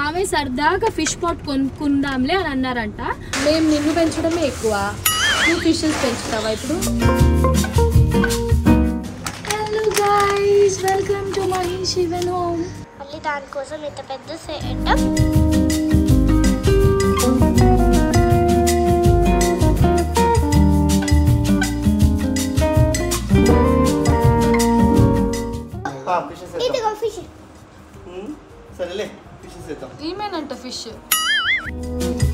మామయ్య సరదాగా fish pot కొనుక్కుందాంలే అని అన్నారంట మేము నిన్ను పెంచడమే ఎక్కువ నువ్వు ఫిషెస్ పెంచుతావా ఇప్పుడు hello guys welcome to my Shivan home మళ్ళీ దానికోసం ఇంత పెద్ద సెటప్ ఫిషెస్ ఇదిగో ఫిష్ సరేలే ఫిషెస్ వేద్దాం ఏమేనంట ఫిష్